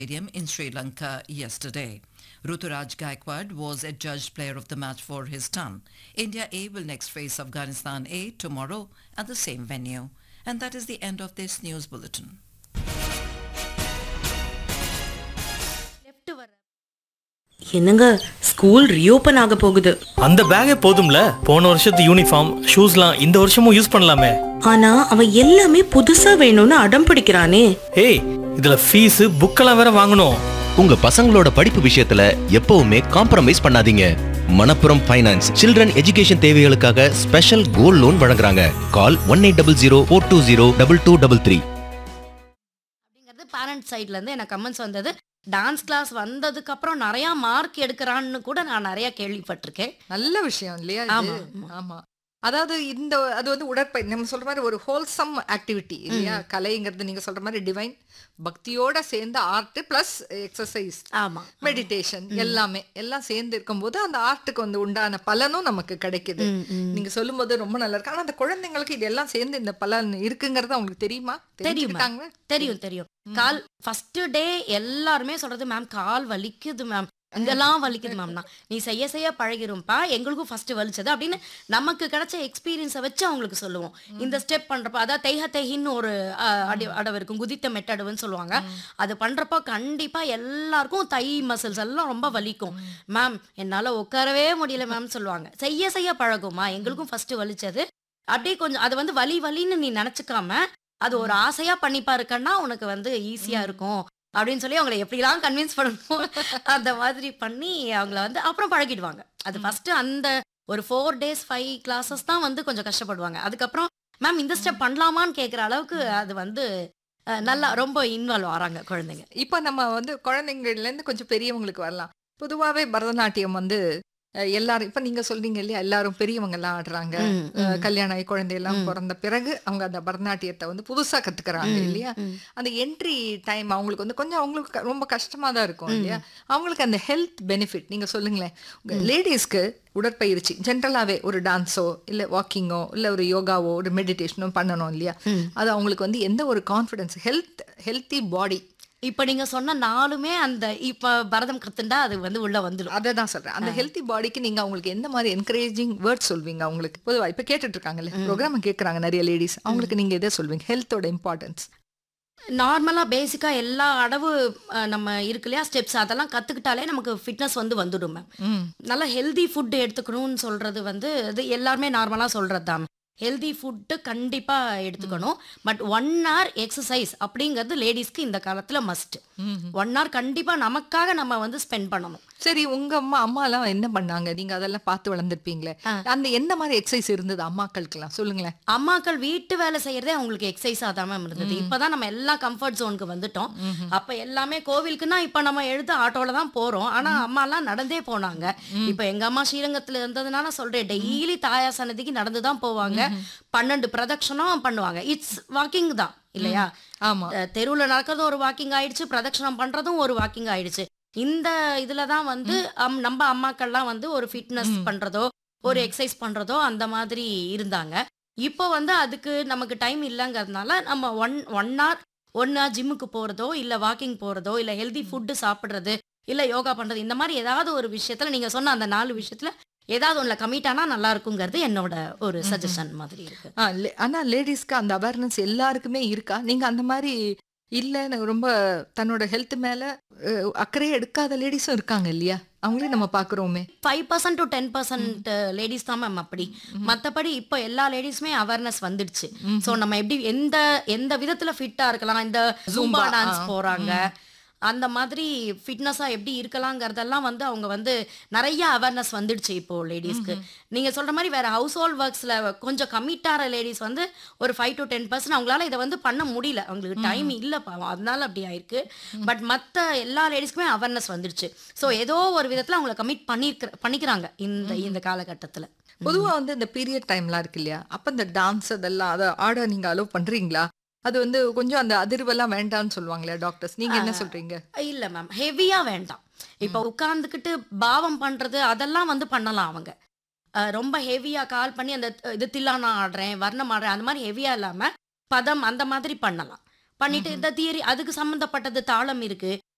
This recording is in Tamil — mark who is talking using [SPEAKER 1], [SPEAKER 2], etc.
[SPEAKER 1] Stadium in Sri Lanka yesterday. Ruturaj Gaikwad was adjudged player of the match for his ton. India A will next face Afghanistan A tomorrow at the same venue. And that is the end of this news bulletin.
[SPEAKER 2] Left வர
[SPEAKER 3] என்னங்க ஸ்கூல் ரீஓபன் ஆக போகுது
[SPEAKER 4] அந்த பேக்கே போதும்ல போன வருஷத்து யூனிஃபார்ம் ஷூஸ்லாம் இந்த வருஷமும் யூஸ் பண்ணலாமே
[SPEAKER 3] ஆனா அவன் எல்லாமே புதுசா வேணும்னு அடம் பிடிக்கிறானே
[SPEAKER 4] ஏய் இதுல ஃபீஸ் புக்கெல்லாம் வேற வாங்கணும்
[SPEAKER 5] உங்க பசங்களோட படிப்பு விஷயத்துல எப்பவுமே காம்ப்ரமைஸ் பண்ணாதீங்க மணப்புரம் ஃபைனான்ஸ் சில்ட்ரன் எஜுகேஷன் தேவைகளுக்காக ஸ்பெஷல் கோல்ட் லோன் வழங்குறாங்க call one eight double zero four two zero double two double three
[SPEAKER 2] அப்படிங்கிறது பேரண்ட் சைட்ல இருந்து எனக்கு கமெண்ட்ஸ் வந்தது டான்ஸ் கிளாஸ் வந்ததுக்கு அப்புறம் நிறைய மார்க் எடுக்கிறான்னு கூட நான் நிறைய கேள்விப்பட்டிருக்கேன்
[SPEAKER 6] நல்ல விஷயம் இல்லையா இது?
[SPEAKER 2] ஆமா, ஆமா.
[SPEAKER 6] ஆமா அதாவது இந்த அது வந்து உடற்பயிற்சி நம்ம சொல்ற மாதிரி ஒரு ஹோல்சம் ஆக்டிவிட்டி இல்லையா கலைங்கிறது நீங்க சொல்ற மாதிரி டிவைன் பக்தியோட சேர்ந்த ஆர்ட் பிளஸ் எக்ஸசைஸ்
[SPEAKER 2] ஆமா
[SPEAKER 6] மெடிடேஷன் எல்லாமே எல்லாம் சேர்ந்து இருக்கும்போது அந்த ஆர்ட்டுக்கு வந்து உண்டான பலனும் நமக்கு கிடைக்குது
[SPEAKER 2] ம், ம்.
[SPEAKER 6] நீங்க சொல்லும்போது ரொம்ப நல்லா இருக்கு ஆனா அந்த குழந்தைங்களுக்கு இதெல்லாம் சேர்ந்து இந்த பலன் இருக்குங்கிறது அவங்களுக்கு தெரியுமா
[SPEAKER 2] தெரியும்
[SPEAKER 6] தெரிஞ்சுக்கிட்டாங்களா?
[SPEAKER 2] தெரியும் தெரியும் கால் ஃபர்ஸ்ட் டே எல்லாருமே சொல்றது மேம் கால் வலிக்குது மேம் இங்கெல்லாம் வலிக்குது மேம்னா நீ செய்ய செய்ய பழகிரும்பா எங்களுக்கும் ஃபர்ஸ்ட் வலிச்சது அப்படின்னு நமக்கு கிடைச்ச எக்ஸ்பீரியன்ஸை வச்சு அவங்களுக்கு சொல்லுவோம் இந்த ஸ்டெப் பண்றப்ப அதாவது தெய்ஹ தெஹின்னு ஒரு அஹ், அடி அடவு இருக்கும் குதித்த மெட்டடுன்னு சொல்லுவாங்க அது பண்றப்போ கண்டிப்பா எல்லாருக்கும் தை மசில்ஸ் எல்லாம் ரொம்ப வலிக்கும் மேம் என்னால உட்காரவே முடியல மேம் சொல்லுவாங்க செய்ய செய்ய பழகுமா எங்களுக்கும் ஃபர்ஸ்ட் வலிச்சது அப்படியே கொஞ்சம் அது வந்து வலி வலின்னு நீ நினைச்சுக்காம அது ஒரு ஆசையா பண்ணி பாருக்கன்னா உனக்கு வந்து ஈஸியா இருக்கும் அப்படின்னு சொல்லி அவங்களை எப்படிலாம் கன்வின்ஸ் பண்ணணும் அந்த மாதிரி பண்ணி அவங்கள வந்து அப்புறம் பழகிடுவாங்க அது ஃபர்ஸ்ட் அந்த ஒரு ஃபோர் டேஸ் ஃபைவ் கிளாஸஸ் தான் வந்து கொஞ்சம் கஷ்டப்படுவாங்க அதுக்கப்புறம் மேம் இந்த ஸ்டெப் பண்ணலாமான்னு கேட்குற அளவுக்கு அது வந்து அஹ், நல்லா ரொம்ப இன்வால்வ் ஆறாங்க குழந்தைங்க
[SPEAKER 6] இப்போ நம்ம வந்து குழந்தைங்கள்ல இருந்து கொஞ்சம் பெரியவங்களுக்கு வரலாம் பொதுவாவே பரதநாட்டியம் வந்து அஹ், எல்லாரும் இப்ப நீங்க சொல்றீங்க இல்லையா எல்லாரும் பெரியவங்க எல்லாம் ஆடுறாங்க
[SPEAKER 2] ம்,
[SPEAKER 6] அஹ்,
[SPEAKER 2] ம்.
[SPEAKER 6] கல்யாணம் ஆகி குழந்தை எல்லாம்
[SPEAKER 2] ம்.
[SPEAKER 6] பிறந்த பிறகு அவங்க அந்த பரதநாட்டியத்தை வந்து புதுசா கத்துக்கிறாங்க
[SPEAKER 2] ம்,
[SPEAKER 6] இல்லையா
[SPEAKER 2] ம்.
[SPEAKER 6] அந்த என்ட்ரி டைம் அவங்களுக்கு வந்து கொஞ்சம் அவங்களுக்கு க- ரொம்ப கஷ்டமா தான் இருக்கும் இல்லையா அவங்களுக்கு அந்த ஹெல்த் பெனிஃபிட் நீங்க சொல்லுங்களேன் லேடிஸ்க்கு உடற்பயிற்சி ஜென்ரலாவே ஒரு டான்ஸோ இல்ல வாக்கிங்கோ இல்ல ஒரு யோகாவோ ஒரு மெடிடேஷனோ பண்ணணும் இல்லையா அது அவங்களுக்கு வந்து எந்த ஒரு கான்ஃபிடன்ஸ் ஹெல்த் ஹெல்த்தி பாடி
[SPEAKER 2] இப்ப நீங்க சொன்ன நாலுமே அந்த இப்ப பரதம் கத்துண்டா அது வந்து உள்ள வந்துடும்
[SPEAKER 6] அதை தான் சொல்றேன் அந்த ஹெல்த்தி பாடிக்கு நீங்க அவங்களுக்கு எந்த மாதிரி என்கரேஜிங் வேர்ட் சொல்வீங்க அவங்களுக்கு பொதுவா இப்ப கேட்டுட்டு இருக்காங்கல்ல ப்ரோக்ராம் கேட்கறாங்க நிறைய லேடிஸ் அவங்களுக்கு நீங்க எதை சொல்வீங்க ஹெல்த்தோட இம்பார்ட்டன்ஸ்
[SPEAKER 2] நார்மலா பேசிக்கா எல்லா அடவு அஹ், நம்ம இருக்கு இல்லையா ஸ்டெப்ஸ் அதெல்லாம் கத்துக்கிட்டாலே நமக்கு ஃபிட்னஸ் வந்து வந்துடும் மேம் நல்லா ஹெல்தி ஃபுட் எடுத்துக்கணும்னு சொல்றது வந்து அது எல்லாருமே நார்மலா சொல்றது தான் ஹெல்தி ஃபுட்டு கண்டிப்பா எடுத்துக்கணும் பட் ஒன் hour எக்ஸசைஸ் அப்படிங்கிறது லேடிஸ்க்கு இந்த காலத்துல மஸ்ட் ஒன் hour கண்டிப்பா நமக்காக நம்ம வந்து ஸ்பெண்ட் பண்ணணும்
[SPEAKER 6] சரி உங்க அம்மா அம்மா எல்லாம் என்ன பண்ணாங்க நீங்க அதெல்லாம் பார்த்து வளர்ந்துருப்பீங்களே அந்த எந்த மாதிரி எக்ஸசைஸ் இருந்தது அம்மாக்களுக்கெல்லாம் சொல்லுங்களேன்
[SPEAKER 2] அம்மாக்கள் வீட்டு வேலை செய்யறதே அவங்களுக்கு எக்ஸசைஸா தான் மேம் இருந்தது இப்பதான் நம்ம எல்லா கம்ஃபர்ட் ஜோனுக்கு வந்துட்டோம் அப்ப எல்லாமே கோவிலுக்குன்னா இப்ப நம்ம எழுத ஆட்டோல தான் போறோம் ஆனா அம்மா எல்லாம் நடந்தே போனாங்க இப்ப எங்க அம்மா ஸ்ரீரங்கத்துல இருந்ததுனால சொல்றேன் டெய்லி தாயா சன்னதிக்கு நடந்து தான் போவாங்க பன்னெண்டு பிரதட்சணம் பண்ணுவாங்க இட்ஸ் வாக்கிங் தான் இல்லையா
[SPEAKER 6] ஆமா
[SPEAKER 2] அஹ் தெருவுல நடக்கிறதும் ஒரு வாக்கிங் ஆயிடுச்சு பிரதட்சணம் பண்றதும் ஒரு வாக்கிங் ஆயிடுச்சு இந்த இதுல தான் வந்து அம்- நம்ம அம்மாக்கள்லாம் வந்து ஒரு ஃபிட்னஸ் பண்றதோ ஒரு எக்ஸசைஸ் பண்றதோ அந்த மாதிரி இருந்தாங்க இப்போ வந்து அதுக்கு நமக்கு டைம் இல்லைங்கிறதுனால நம்ம one one hour one hour ஜிம்முக்கு போறதோ இல்ல வாக்கிங் போறதோ இல்ல ஹெல்தி ஃபுட்டு சாப்பிடுறது இல்ல யோகா பண்றது இந்த மாதிரி ஏதாவது ஒரு விஷயத்துல நீங்க சொன்ன அந்த நாலு விஷயத்துல ஏதாவது ஒண்ணுல கமிட் ஆனா நல்லா இருக்குங்கிறது என்னோட ஒரு சஜஷன் மாதிரி இருக்கு
[SPEAKER 6] ஆ, லே- ஆனா லேடிஸ்க்கு அந்த அவேர்னஸ் எல்லாருக்குமே இருக்கா நீங்க அந்த மாதிரி இல்ல நான் ரொம்ப தன்னோட ஹெல்த் மேல அஹ், அக்கறையே எடுக்காத லேடிஸும் இருக்காங்க இல்லையா அவங்களே நம்ம பாக்குறோமே
[SPEAKER 2] five percent to ten percent ladies தான் மேம் அப்படி மற்றபடி இப்போ எல்லா லேடிஸுமே அவேர்னஸ் வந்துடுச்சு ஸோ நம்ம எப்படி எந்த எந்த விதத்துல ஃபிட்டா இருக்கலாம் இந்த ஜூம்பா
[SPEAKER 6] Zumba,
[SPEAKER 2] டான்ஸ்
[SPEAKER 6] ஆ,
[SPEAKER 2] போறாங்க அந்த மாதிரி ஃபிட்னஸா எப்படி இருக்கலாங்கிறதெல்லாம் வந்து அவங்க வந்து நிறைய அவேர்னஸ் வந்துடுச்சு இப்போ லேடிஸ்க்கு நீங்க சொல்ற மாதிரி வேற ஹவுஸ் ஹோல்ட் ஒர்க்ஸ்ல கொஞ்சம் கமிட் ஆகிற லேடிஸ் வந்து ஒரு ஃபைவ் டு டென் பர்சன்ட் அவங்களால இதை வந்து பண்ண முடியல அவங்களுக்கு டைம் இல்ல பாவம் அதனால அப்படி ஆயிருக்கு பட் மத்த எல்லா லேடிஸ்க்குமே அவேர்னஸ் வந்துடுச்சு ஸோ ஏதோ ஒரு விதத்துல அவங்கள கமிட் பண்ணிருக்கிற பண்ணிக்கிறாங்க இந்த இந்த காலகட்டத்துல
[SPEAKER 6] பொதுவா வந்து இந்த பீரியட் டைம்லாம் இருக்கு இல்லையா அப்ப இந்த டான்ஸ் அதெல்லாம் அதை ஆட நீங்க அலோவ் பண்றீங்களா அது வந்து கொஞ்சம் அந்த அதிர்வெல்லாம் வேண்டாம்னு சொல்லுவாங்களே டாக்டர்ஸ் நீங்க என்ன சொல்றீங்க
[SPEAKER 2] இல்ல மேம் ஹெவியா வேண்டாம் இப்போ உட்கார்ந்துக்கிட்டு பாவம் பண்றது அதெல்லாம் வந்து பண்ணலாம் அவங்க அஹ் ரொம்ப ஹெவியா கால் பண்ணி அந்த அஹ், இது தில்லானா ஆடுறேன் வர்ணம் ஆடுறேன் அந்த மாதிரி ஹெவியா இல்லாம பதம் அந்த மாதிரி பண்ணலாம் பண்ணிட்டு இந்த தியரி அதுக்கு சம்பந்தப்பட்டது தாளம் இருக்கு